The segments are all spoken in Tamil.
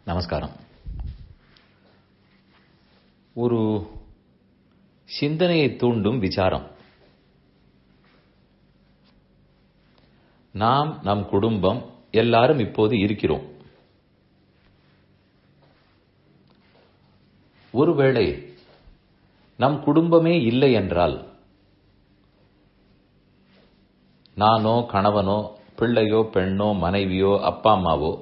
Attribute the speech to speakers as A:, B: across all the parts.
A: நமஸ்காரம் ஒரு சிந்தனையை தூண்டும் விசாரம் நாம் நம் குடும்பம் எல்லாரும் இப்போது இருக்கிறோம் ஒருவேளை நம் குடும்பமே இல்லை என்றால் நானோ கணவனோ பிள்ளையோ பெண்ணோ மனைவியோ அப்பா அம்மாவோ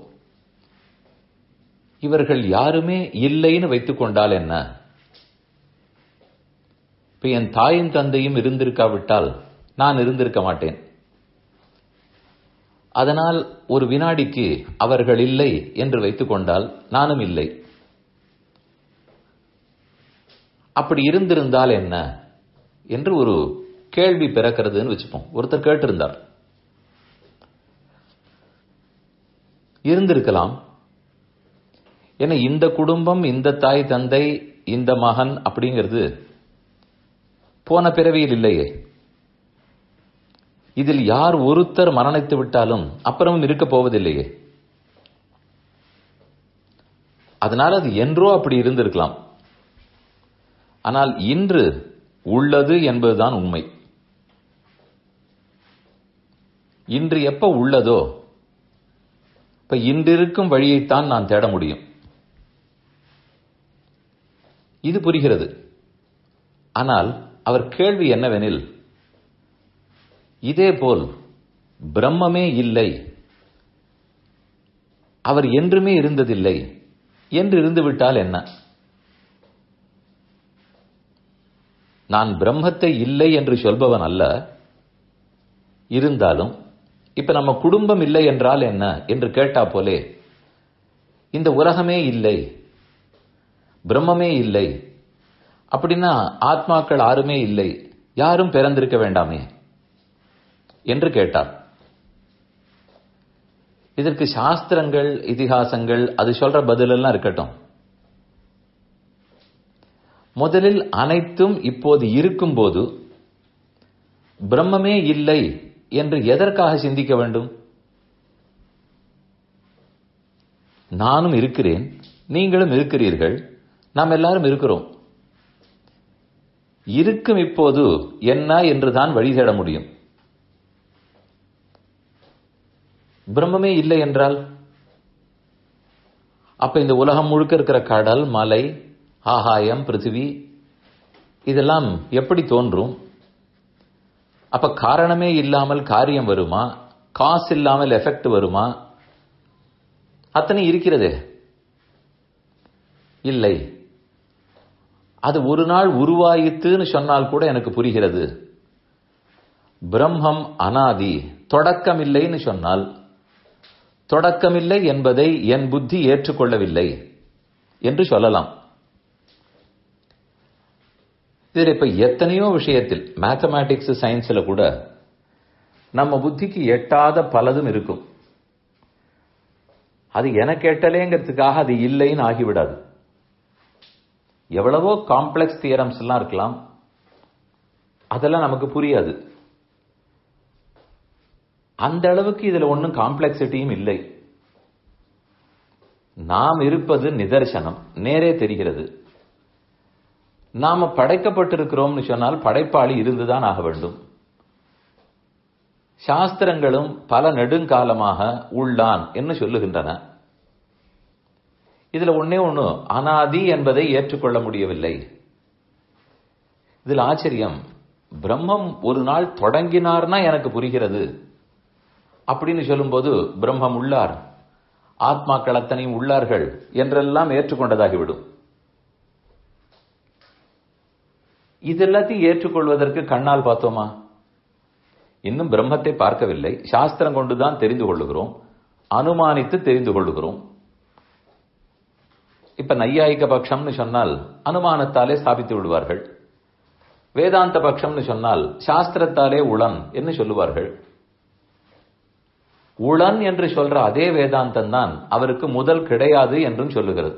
A: இவர்கள் யாருமே இல்லைன்னு வைத்துக் கொண்டால் என்ன இப்ப என் தாயும் தந்தையும் இருந்திருக்காவிட்டால் நான் இருந்திருக்க மாட்டேன் அதனால் ஒரு வினாடிக்கு அவர்கள் இல்லை என்று வைத்துக் கொண்டால் நானும் இல்லை அப்படி இருந்திருந்தால் என்ன என்று ஒரு கேள்வி பிறக்கிறதுன்னு வச்சுப்போம் ஒருத்தர் கேட்டிருந்தார் இருந்திருக்கலாம் ஏன்னா இந்த குடும்பம் இந்த தாய் தந்தை இந்த மகன் அப்படிங்கிறது போன பிறவியில் இல்லையே இதில் யார் ஒருத்தர் மரணித்து விட்டாலும் அப்புறமும் இருக்க போவதில்லையே அதனால் அது என்றோ அப்படி இருந்திருக்கலாம் ஆனால் இன்று உள்ளது என்பதுதான் உண்மை இன்று எப்ப உள்ளதோ இப்ப இன்றிருக்கும் வழியைத்தான் நான் தேட முடியும் இது புரிகிறது ஆனால் அவர் கேள்வி என்னவெனில் இதேபோல் பிரம்மமே இல்லை அவர் என்றுமே இருந்ததில்லை என்று இருந்துவிட்டால் என்ன நான் பிரம்மத்தை இல்லை என்று சொல்பவன் அல்ல இருந்தாலும் இப்ப நம்ம குடும்பம் இல்லை என்றால் என்ன என்று கேட்டா போலே இந்த உலகமே இல்லை பிரம்மமே இல்லை அப்படின்னா ஆத்மாக்கள் யாருமே இல்லை யாரும் பிறந்திருக்க வேண்டாமே என்று கேட்டார் இதற்கு சாஸ்திரங்கள் இதிகாசங்கள் அது சொல்ற பதிலெல்லாம் இருக்கட்டும் முதலில் அனைத்தும் இப்போது இருக்கும்போது பிரம்மமே இல்லை என்று எதற்காக சிந்திக்க வேண்டும் நானும் இருக்கிறேன் நீங்களும் இருக்கிறீர்கள் நாம் எல்லாரும் இருக்கிறோம் இருக்கும் இப்போது என்ன என்று தான் வழி தேட முடியும் பிரம்மமே இல்லை என்றால் அப்ப இந்த உலகம் முழுக்க இருக்கிற கடல் மலை ஆகாயம் பிருத்திவி இதெல்லாம் எப்படி தோன்றும் அப்ப காரணமே இல்லாமல் காரியம் வருமா காசு இல்லாமல் எஃபெக்ட் வருமா அத்தனை இருக்கிறதே இல்லை அது ஒரு நாள் உருவாயித்துன்னு சொன்னால் கூட எனக்கு புரிகிறது பிரம்மம் அனாதி தொடக்கமில்லைன்னு சொன்னால் தொடக்கமில்லை என்பதை என் புத்தி ஏற்றுக்கொள்ளவில்லை என்று சொல்லலாம் இதில் இப்ப எத்தனையோ விஷயத்தில் மேத்தமேட்டிக்ஸ் சயின்ஸ்ல கூட நம்ம புத்திக்கு எட்டாத பலதும் இருக்கும் அது எனக்கு எட்டலேங்கிறதுக்காக அது இல்லைன்னு ஆகிவிடாது எவ்வளவோ காம்ப்ளெக்ஸ் தியரம்ஸ் எல்லாம் இருக்கலாம் அதெல்லாம் நமக்கு புரியாது அந்த அளவுக்கு இதுல ஒன்றும் காம்ப்ளெக்சிட்டியும் இல்லை நாம் இருப்பது நிதர்சனம் நேரே தெரிகிறது நாம படைக்கப்பட்டிருக்கிறோம்னு சொன்னால் படைப்பாளி இருந்துதான் ஆக வேண்டும் சாஸ்திரங்களும் பல நெடுங்காலமாக உள்ளான் என்று சொல்லுகின்றன இதுல ஒன்னே ஒண்ணு அனாதி என்பதை ஏற்றுக்கொள்ள முடியவில்லை இதில் ஆச்சரியம் பிரம்மம் ஒரு நாள் தொடங்கினார்னா எனக்கு புரிகிறது அப்படின்னு சொல்லும்போது பிரம்மம் உள்ளார் ஆத்மாக்கள் அத்தனையும் உள்ளார்கள் என்றெல்லாம் ஏற்றுக்கொண்டதாகிவிடும் இது எல்லாத்தையும் ஏற்றுக்கொள்வதற்கு கண்ணால் பார்த்தோமா இன்னும் பிரம்மத்தை பார்க்கவில்லை சாஸ்திரம் கொண்டுதான் தெரிந்து கொள்ளுகிறோம் அனுமானித்து தெரிந்து கொள்ளுகிறோம் இப்ப நையாயிக பட்சம்னு சொன்னால் அனுமானத்தாலே ஸ்தாபித்து விடுவார்கள் வேதாந்த பட்சம்னு சொன்னால் சாஸ்திரத்தாலே உளன் என்று சொல்லுவார்கள் உளன் என்று சொல்ற அதே வேதாந்தம் தான் அவருக்கு முதல் கிடையாது என்றும் சொல்லுகிறது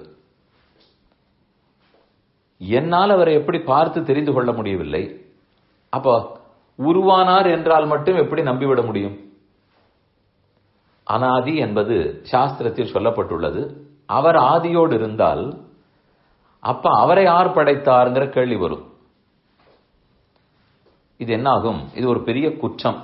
A: என்னால் அவரை எப்படி பார்த்து தெரிந்து கொள்ள முடியவில்லை அப்போ உருவானார் என்றால் மட்டும் எப்படி நம்பிவிட முடியும் அனாதி என்பது சாஸ்திரத்தில் சொல்லப்பட்டுள்ளது அவர் ஆதியோடு இருந்தால் அப்ப அவரை யார் படைத்தாருங்கிற கேள்வி வரும் இது என்ன ஆகும் இது ஒரு பெரிய குற்றம்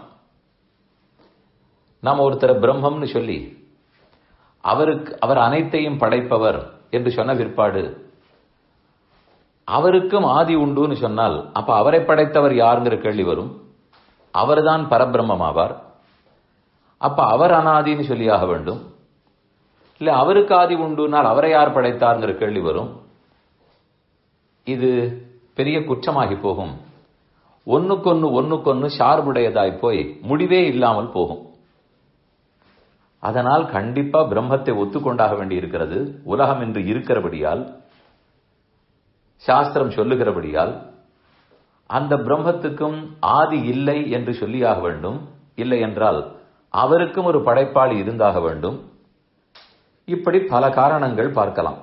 A: நாம் ஒருத்தரை பிரம்மம்னு சொல்லி அவருக்கு அவர் அனைத்தையும் படைப்பவர் என்று சொன்ன பிற்பாடு அவருக்கும் ஆதி உண்டுன்னு சொன்னால் அப்ப அவரை படைத்தவர் யாருங்கிற கேள்வி வரும் அவர்தான் பரபிரம்மம் ஆவார் அப்ப அவர் அனாதின்னு சொல்லியாக வேண்டும் இல்ல அவருக்கு ஆதி உண்டுனால் அவரை யார் படைத்தாருங்கிற கேள்வி வரும் இது பெரிய குற்றமாகி போகும் ஒன்னுக்கொன்னு ஒன்னுக்கொன்னு சார்புடையதாய் போய் முடிவே இல்லாமல் போகும் அதனால் கண்டிப்பா பிரம்மத்தை ஒத்துக்கொண்டாக வேண்டி இருக்கிறது உலகம் என்று இருக்கிறபடியால் சாஸ்திரம் சொல்லுகிறபடியால் அந்த பிரம்மத்துக்கும் ஆதி இல்லை என்று சொல்லியாக வேண்டும் இல்லை என்றால் அவருக்கும் ஒரு படைப்பாளி இருந்தாக வேண்டும் இப்படி பல காரணங்கள் பார்க்கலாம்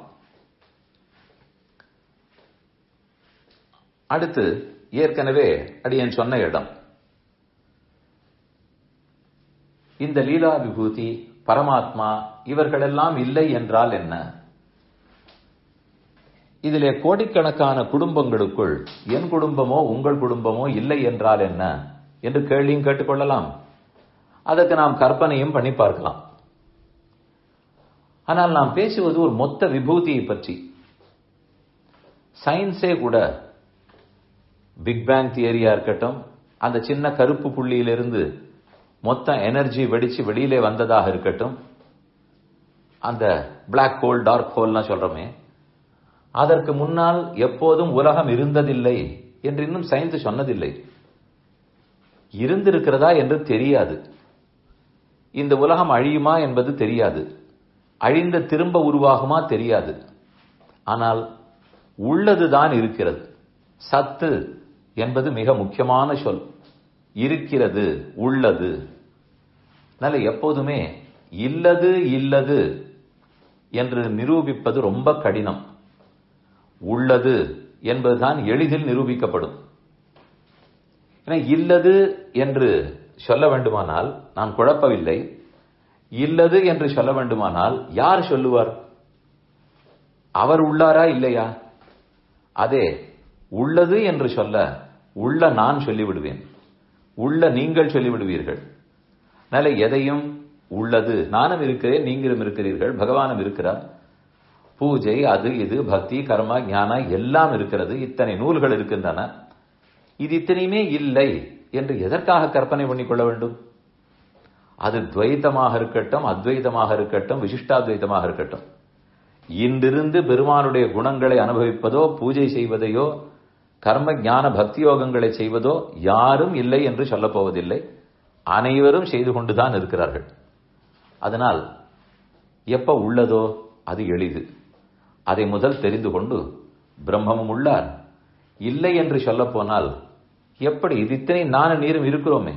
A: அடுத்து ஏற்கனவே அடியன் சொன்ன இடம் இந்த லீலா விபூதி பரமாத்மா இவர்களெல்லாம் இல்லை என்றால் என்ன இதிலே கோடிக்கணக்கான குடும்பங்களுக்குள் என் குடும்பமோ உங்கள் குடும்பமோ இல்லை என்றால் என்ன என்று கேள்வியும் கேட்டுக்கொள்ளலாம் அதற்கு நாம் கற்பனையும் பண்ணி பார்க்கலாம் ஆனால் நாம் பேசுவது ஒரு மொத்த விபூதியை பற்றி சயின்ஸே கூட பிக் பேங் தியரியா இருக்கட்டும் அந்த சின்ன கருப்பு புள்ளியிலிருந்து மொத்த எனர்ஜி வெடிச்சு வெளியிலே வந்ததாக இருக்கட்டும் அந்த பிளாக் ஹோல் டார்க் ஹோல்லாம் சொல்றோமே அதற்கு முன்னால் எப்போதும் உலகம் இருந்ததில்லை என்று இன்னும் சயின்ஸ் சொன்னதில்லை இருந்திருக்கிறதா என்று தெரியாது இந்த உலகம் அழியுமா என்பது தெரியாது அழிந்த திரும்ப உருவாகுமா தெரியாது ஆனால் உள்ளதுதான் இருக்கிறது சத்து என்பது மிக முக்கியமான சொல் இருக்கிறது உள்ளது அதனால எப்போதுமே இல்லது இல்லது என்று நிரூபிப்பது ரொம்ப கடினம் உள்ளது என்பதுதான் எளிதில் நிரூபிக்கப்படும் ஏன்னா இல்லது என்று சொல்ல வேண்டுமானால் நான் குழப்பவில்லை இல்லது என்று சொல்ல வேண்டுமானால் யார் சொல்லுவார் அவர் உள்ளாரா இல்லையா அதே உள்ளது என்று சொல்ல உள்ள நான் சொல்லிவிடுவேன் உள்ள நீங்கள் சொல்லிவிடுவீர்கள் அதனால எதையும் உள்ளது நானும் இருக்கிறேன் நீங்களும் இருக்கிறீர்கள் பகவானும் இருக்கிறார் பூஜை அது இது பக்தி கர்ம ஞான எல்லாம் இருக்கிறது இத்தனை நூல்கள் இருக்கின்றன இது இத்தனையுமே இல்லை என்று எதற்காக கற்பனை பண்ணிக்கொள்ள வேண்டும் அது துவைத்தமாக இருக்கட்டும் அத்வைதமாக இருக்கட்டும் விசிஷ்டாத்வைதமாக இருக்கட்டும் இன்றிருந்து பெருமானுடைய குணங்களை அனுபவிப்பதோ பூஜை செய்வதையோ கர்ம ஞான பக்தி யோகங்களை செய்வதோ யாரும் இல்லை என்று சொல்லப் போவதில்லை அனைவரும் செய்து கொண்டுதான் இருக்கிறார்கள் அதனால் எப்ப உள்ளதோ அது எளிது அதை முதல் தெரிந்து கொண்டு பிரம்மமும் உள்ளார் இல்லை என்று சொல்ல போனால் எப்படி இது இத்தனை நானும் நீரும் இருக்கிறோமே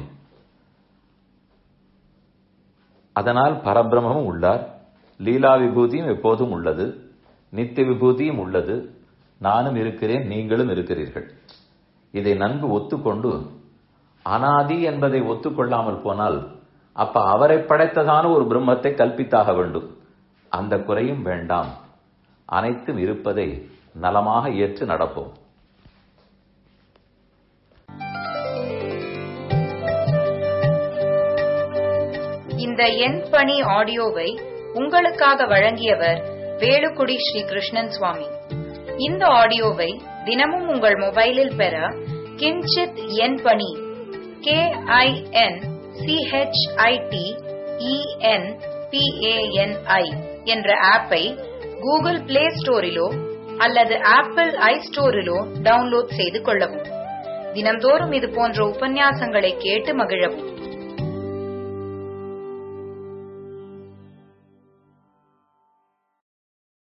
A: அதனால் பரபிரமும் உள்ளார் லீலா விபூதியும் எப்போதும் உள்ளது நித்திய விபூதியும் உள்ளது நானும் இருக்கிறேன் நீங்களும் இருக்கிறீர்கள் இதை நன்கு ஒத்துக்கொண்டு அனாதி என்பதை ஒத்துக்கொள்ளாமல் போனால் அப்ப அவரை படைத்ததான ஒரு பிரம்மத்தை கல்பித்தாக வேண்டும் அந்த குறையும் வேண்டாம் அனைத்தும் இருப்பதை நலமாக ஏற்று நடப்போம்
B: இந்த எண் பணி ஆடியோவை உங்களுக்காக வழங்கியவர் வேலுக்குடி ஸ்ரீ கிருஷ்ணன் சுவாமி இந்த ஆடியோவை தினமும் உங்கள் மொபைலில் பெற கிஞ்சித் எண் பணி கே ஐ என் சிஹெச்ஐடி இஎன் பிஏஎன்ஐ என்ற ஆப்பை கூகுள் பிளே ஸ்டோரிலோ அல்லது ஆப்பிள் ஐ ஸ்டோரிலோ டவுன்லோட் செய்து கொள்ளவும் தினம்தோறும் இது போன்ற உபன்யாசங்களை கேட்டு மகிழவும்